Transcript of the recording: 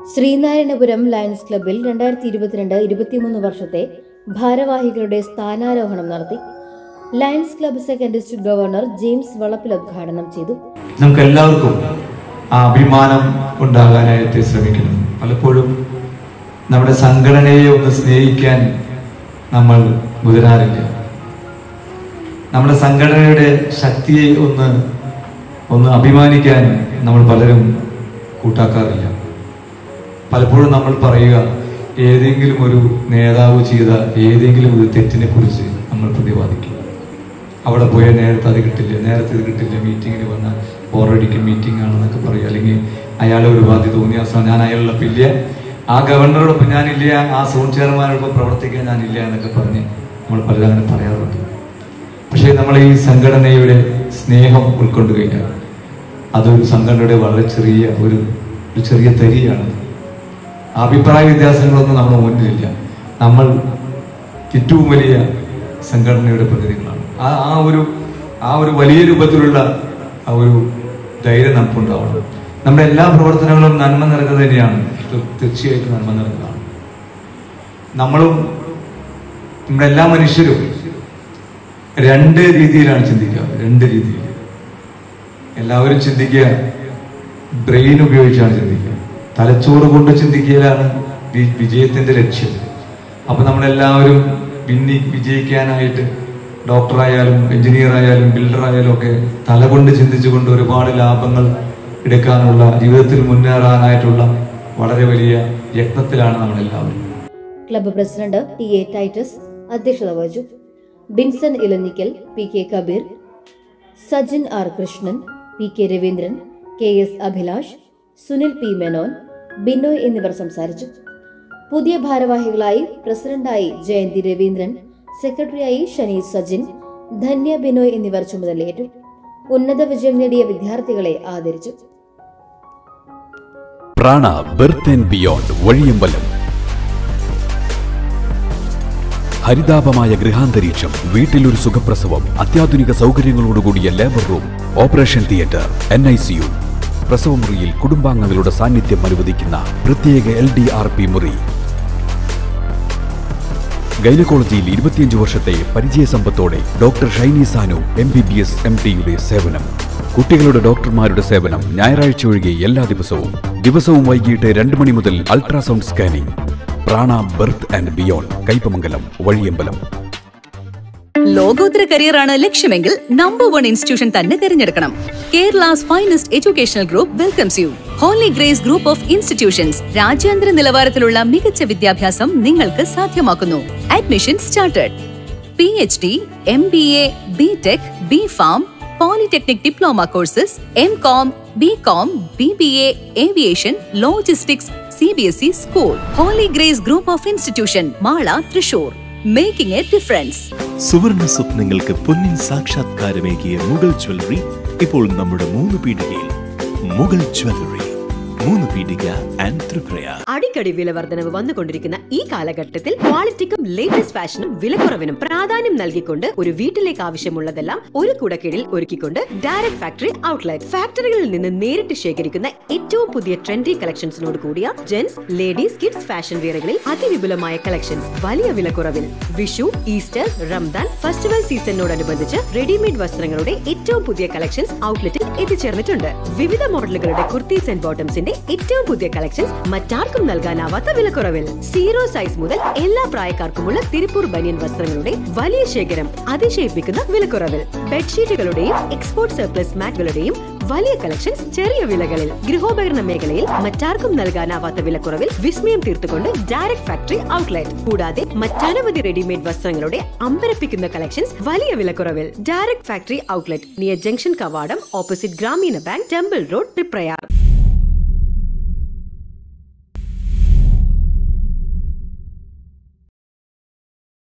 Sreenarayanapuram lions ക്ലബ്ബിൽ രണ്ടായിരത്തി ഇരുപത്തിരണ്ട് ഇരുപത്തിമൂന്ന് വർഷത്തെ ഭാരവാഹികളുടെ സ്ഥാനാരോഹണം നടത്തി Lions club second district governor James Valappil ഉദ്ഘാടനം ചെയ്തു നമുക്ക് എല്ലാവർക്കും ആ അഭിമാനം ഉണ്ടാകാനായിട്ട് ശ്രമിക്കണം പലപ്പോഴും നമ്മുടെ സംഘടനയെ ഒന്ന് സ്നേഹിക്കാൻ നമ്മൾ മുതിരാറില്ല നമ്മുടെ സംഘടനയുടെ ശക്തിയെ ഒന്ന് ഒന്ന് അഭിമാനിക്കാൻ നമ്മൾ പലരും കൂട്ടാക്കാറില്ല പലപ്പോഴും നമ്മൾ പറയുക ഏതെങ്കിലും ഒരു നേതാവ് ചെയ്ത ഏതെങ്കിലും ഒരു തെറ്റിനെ കുറിച്ച് നമ്മൾ പ്രതിപാദിക്കും അവിടെ പോയ നേരത്തെ അത് കിട്ടില്ല നേരത്തെ ഇത് കിട്ടില്ല മീറ്റിങ്ങിന് വന്നാൽ ബോറടിക്കും മീറ്റിംഗ് ആണെന്നൊക്കെ പറയും അല്ലെങ്കിൽ അയാളെ ഒരു ബാധ്യത തോന്നിയ അവസാനം ഞാൻ അയാളോടൊപ്പം ഇല്ല ആ ഗവർണറോടൊപ്പം ഞാനില്ല ആ സോൺ ചെയർമാനോടൊപ്പം പ്രവർത്തിക്കാൻ ഞാനില്ല എന്നൊക്കെ പറഞ്ഞ് നമ്മൾ പലരും അങ്ങനെ പറയാറുണ്ട് പക്ഷേ നമ്മൾ ഈ സംഘടനയുടെ സ്നേഹം ഉൾക്കൊണ്ടു കഴിഞ്ഞാൽ അതൊരു സംഘടനയുടെ വളരെ ചെറിയ ഒരു ഒരു ചെറിയ തരിയാണ് അഭിപ്രായ വ്യത്യാസങ്ങളൊന്നും നമ്മുടെ മുന്നിലില്ല നമ്മൾ ഏറ്റവും വലിയ സംഘടനയുടെ പ്രതിനിധികളാണ് ആ ആ ഒരു ആ ഒരു വലിയ രൂപത്തിലുള്ള ആ ഒരു ധൈര്യം നമുക്കുണ്ടാവണം നമ്മുടെ എല്ലാ പ്രവർത്തനങ്ങളും നന്മ നിറഞ്ഞത് തന്നെയാണ് തീർ- തീർച്ചയായിട്ടും നന്മ നിറഞ്ഞതാണ് നമ്മളും നമ്മുടെ എല്ലാ മനുഷ്യരും രണ്ട് രീതിയിലാണ് ചിന്തിക്കുക രണ്ട് രീതിയിൽ എല്ലാവരും ചിന്തിക്കുക ബ്രെയിൻ ഉപയോഗിച്ചാണ് ചിന്തിക്കുക തലച്ചോറ് കൊണ്ട് ചിന്തിക്കലാണ് വി- വിജയത്തിന്റെ ലക്ഷ്യം അപ്പൊ നമ്മളെല്ലാവരും പിന്നി വിജയിക്കാനായിട്ട് ഡോക്ടറായാലും എഞ്ചിനീയർ ആയാലും ബിൽഡർ ആയാലും ഒക്കെ തലകൊണ്ട് ചിന്തിച്ചുകൊണ്ട് ഒരുപാട് ലാഭങ്ങൾ എടുക്കാനുള്ള ജീവിതത്തിൽ മുന്നേറാനായിട്ടുള്ള വളരെ വലിയ യത്നത്തിലാണ് നമ്മളെല്ലാവരും club president T A Titus അധ്യക്ഷത വഹിച്ചു Binson Elanjikkal P K Kabeer Sajin R Krishnan P K Raveendran K S Abhilash Sunil P Menon Binoy എന്നിവർ സംസാരിച്ചു പുതിയ ഭാരവാഹികളായി പ്രസിഡന്റായി ജയന്തി രവീന്ദ്രൻ സെക്രട്ടറിയായി ഷനീസ് സജിൻ ധന്യ ബിനോയ് എന്നിവർ ചുമതലയേറ്റു ഉന്നത വിജയം നേടിയ വിദ്യാർത്ഥികളെ ആദരിച്ചു Prana birth and beyond Vazhiyambalam ഹരിതാപമായ ഗൃഹാന്തരീക്ഷം വീട്ടിലൊരു സുഖപ്രസവം അത്യാധുനിക സൗകര്യങ്ങളോടുകൂടിയ labour room operation theatre N I C U പ്രസവമുറിയിൽ കുടുംബാംഗങ്ങളുടെ സാന്നിധ്യം അനുവദിക്കുന്ന പ്രത്യേക എൽ ഡി ആർ പി മുറി ഗൈനക്കോളജിയിൽ ഇരുപത്തിയഞ്ച് വർഷത്തെ പരിചയസമ്പത്തോടെ doctor Shiny Sanu M B B S M ടിയുടെ സേവനം കുട്ടികളുടെ ഡോക്ടർമാരുടെ സേവനം ഞായറാഴ്ച ഒഴികെ എല്ലാ ദിവസവും ദിവസവും വൈകിട്ട് രണ്ട് മണി മുതൽ ultrasound scanning Prana birth and beyond Kaipamangalam Vazhiyambalam ലോകോത്തര കരിയറാണ് ലക്ഷ്യമെങ്കിൽ നമ്പർ വൺ ഇൻസ്റ്റിറ്റ്യൂഷൻ തന്നെ തിരഞ്ഞെടുക്കണം Kerala's finest educational group welcomes you Holy Grace group of institutions രാജ്യാന്തര നിലവാരത്തിലുള്ള മികച്ച വിദ്യാഭ്യാസം നിങ്ങൾക്ക് സാധ്യമാക്കുന്നു admission started P H D M B A B tech B pharm polytechnic diploma courses M com B com B B A aviation logistics C B S E school Holy Grace group of institution Mala Thrissur making a difference സുവർണ സ്വപ്നങ്ങൾക്ക് പൊന്നിൻ സാക്ഷാത്കാരമേകിയ Mughal jewellery ഇപ്പോൾ നമ്മുടെ മൂന്ന് പീടികയിൽ Mughal jewellery മൂന്ന് പീടിക and Tripura അടിക്കടി വില വർധനവ് വന്നുകൊണ്ടിരിക്കുന്ന ഈ കാലഘട്ടത്തിൽ ക്വാളിറ്റിക്കും ലേറ്റസ്റ്റ് ഫാഷനും വിലക്കുറവിനും പ്രാധാന്യം നൽകിക്കൊണ്ട് ഒരു വീട്ടിലേക്ക് ആവശ്യമുള്ളതെല്ലാം ഒരു കുടക്കീഴിൽ ഒരുക്കിക്കൊണ്ട് ഡയറക്ട് ഫാക്ടറി ഔട്ട്ലെറ്റ് ഫാക്ടറികളിൽ നിന്ന് നേരിട്ട് ശേഖരിക്കുന്ന ഏറ്റവും പുതിയ ട്രെൻഡി കളക്ഷൻസിനോട് കൂടിയ ജെന്റ്സ് ലേഡീസ് കിഡ്സ് ഫാഷൻ വെയറുകളിൽ അതിവിപുലമായ കളക്ഷൻസ് വലിയ വിലക്കുറവിൽ വിഷു ഈസ്റ്റർ റംദാൻ ഫെസ്റ്റിവൽ സീസണിനോടനുബന്ധിച്ച് റെഡിമെയ്ഡ് വസ്ത്രങ്ങളുടെ ഏറ്റവും പുതിയ കളക്ഷൻസ് ഔട്ട്ലെറ്റിൽ എത്തിച്ചേർന്നിട്ടുണ്ട് വിവിധ മോഡലുകളുടെ കുർത്തീസ് ആൻഡ് ബോട്ടംസിന്റെ ഏറ്റവും പുതിയ കളക്ഷൻസ് മറ്റാർക്കും നൽകാനാവാത്ത വിലക്കുറവിൽ സീറോ സൈസ് മുതൽ എല്ലാ പ്രായക്കാർക്കുമുള്ള തിരുപ്പൂർ ബനിയൻ വസ്ത്രങ്ങളുടെ വലിയ ശേഖരം അതിശയിപ്പിക്കുന്ന വിലക്കുറവിൽ ബെഡ്ഷീറ്റുകളുടെയും എക്സ്പോർട്ട് സർപ്ലസ് മാറ്റുകളുടെയും വലിയ കളക്ഷൻസ് ചെറിയ വിലകളിൽ ഗൃഹോപകരണ മേഖലയിൽ മറ്റാർക്കും നൽകാനാവാത്ത വിലക്കുറവിൽ വിസ്മയം തീർത്തുകൊണ്ട് ഡയറക്ട് ഫാക്ടറി ഔട്ട്ലെറ്റ് കൂടാതെ മറ്റനവധി റെഡിമെയ്ഡ് വസ്ത്രങ്ങളുടെ അമ്പരപ്പിക്കുന്ന കളക്ഷൻസ് വലിയ വിലക്കുറവിൽ direct factory outlet near junction കവാടം opposite Grameena bank temple road Triprayar